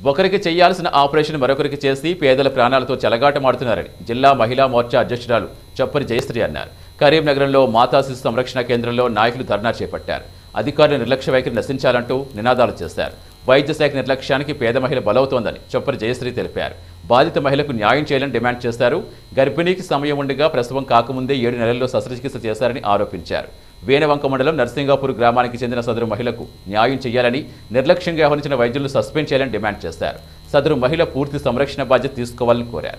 ఒకరికి చేయాల్సిన ఆపరేషన్ మరొకరికి చేసి పేదల ప్రాణాలతో చెలగాటమాడుతున్నారని జిల్లా మహిళా మోర్చా అధ్యక్షురాలు చప్పని జయశ్రీ అన్నారు కరీంనగరంలో మాతా శిశు సంరక్షణ కేంద్రంలో నాయకులు ధర్నా చేపట్టారు అధికారుల నిర్లక్ష్య వైఖరి నశించాలంటూ నినాదాలు చేశారు వైద్య శాఖ నిర్లక్ష్యానికి పేద మహిళ బలవుతోందని చొప్పరి జయశ్రీ తెలిపారు బాధిత మహిళకు న్యాయం చేయాలని డిమాండ్ చేశారు గర్భిణీకి సమయం ఉండగా ప్రసవం కాకముందే ఏడు నెలల్లో శస్త్రచికిత్స చేశారని ఆరోపించారు వేనవంక మండలం నర్సింగాపూర్ గ్రామానికి చెందిన సదరు మహిళకు న్యాయం చేయాలని నిర్లక్ష్యంగా వ్యవహరించిన వైద్యులను సస్పెండ్ చేయాలని డిమాండ్ చేశారు సదరు మహిళ పూర్తి సంరక్షణ బాధ్యత తీసుకోవాలని కోరారు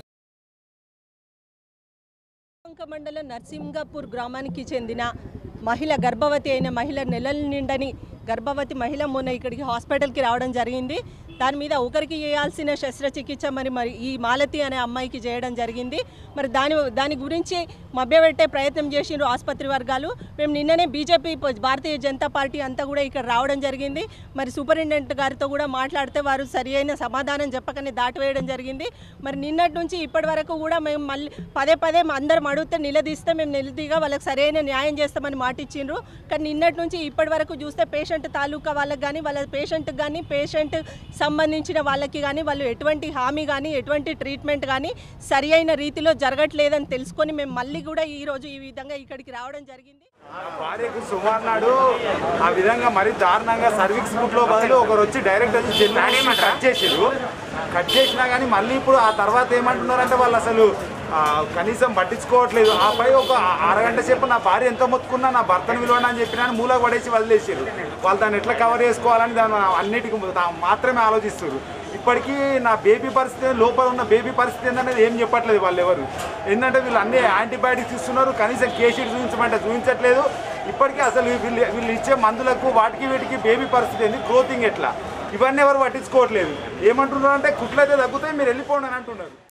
వంక మండలం నర్సింగాపూర్ గ్రామానికి చెందిన మహిళ గర్భవతి అయిన మహిళ నెలల నిండని గర్భవతి మహిళ మొన్న ఇక్కడికి హాస్పిటల్కి రావడం జరిగింది దాని మీద ఒకరికి చేయాల్సిన శస్త్రచికిత్స మరి మరి ఈ మాలతి అనే అమ్మాయికి చేయడం జరిగింది మరి దాని దాని గురించి మభ్యపెట్టే ప్రయత్నం చేసిండ్రు ఆసుపత్రి వర్గాలు మేము నిన్ననే బీజేపీ భారతీయ జనతా పార్టీ అంతా కూడా ఇక్కడ రావడం జరిగింది మరి సూపరింటెండెంట్ గారితో కూడా మాట్లాడితే వారు సరి అయిన సమాధానం చెప్పకనే దాటివేయడం జరిగింది మరి నిన్నటి నుంచి ఇప్పటి వరకు కూడా మేము మళ్ళీ పదే పదే అందరం అడిగితే నిలదీస్తే మేము నిలదీగా వాళ్ళకి సరైన న్యాయం చేస్తామని మాట ఇచ్చిండ్రు కానీ నిన్నటి నుంచి ఇప్పటి వరకు చూస్తే పేషెంట్ తాలూకా వాళ్ళకి కానీ వాళ్ళ పేషెంట్కి కానీ పేషెంట్ సంబంధించిన వాళ్ళకి కానీ వాళ్ళు ఎటువంటి హామీ కానీ ఎటువంటి ట్రీట్మెంట్ కానీ సరి అయిన రీతిలో జరగట్లేదని తెలుసుకొని మేము మళ్ళీ కూడా ఈరోజు ఈ విధంగా ఇక్కడికి రావడం జరిగింది భార్యకు సుమార్ నాడు ఆ విధంగా మరి దారుణంగా సర్వీస్ బుక్ లో బదులు ఒకరు వచ్చి డైరెక్ట్ వచ్చి జెల్ కట్ చేసిరు కట్ చేసినా కానీ మళ్ళీ ఇప్పుడు ఆ తర్వాత ఏమంటున్నారంటే వాళ్ళు అసలు ఆ, కనీసం పట్టించుకోవట్లేదు ఆ పై ఒక అరగంట సేపు నా భార్య ఎంత మొత్తుకున్నా నా భర్తను విలువని అని చెప్పినా మూలకు పడేసి వదిలేసారు వాళ్ళు దాన్ని ఎట్లా కవర్ చేసుకోవాలని దాన్ని అన్నిటికీ దా- మాత్రమే ఆలోచిస్తారు ఇప్పటికీ నా బేబీ పరిస్థితి లోపల ఉన్న బేబీ పరిస్థితి ఏంటనేది ఏం చెప్పట్లేదు వాళ్ళు ఎవరు ఏంటంటే వీళ్ళు అన్ని యాంటీబయాటిక్స్ ఇస్తున్నారు కనీసం కేసీడ్ చూపించమంటే చూపించట్లేదు ఇప్పటికీ అసలు వీళ్ళు వీళ్ళు ఇచ్చే మందులకు వాటికి వీటికి బేబీ పరిస్థితి ఏంది గ్రోతింగ్ ఎట్లా ఇవన్నీ ఎవరు పట్టించుకోవట్లేదు ఏమంటున్నారు అంటే కుట్లయితే తగ్గుతాయి మీరు వెళ్ళిపోండి అని అంటున్నారు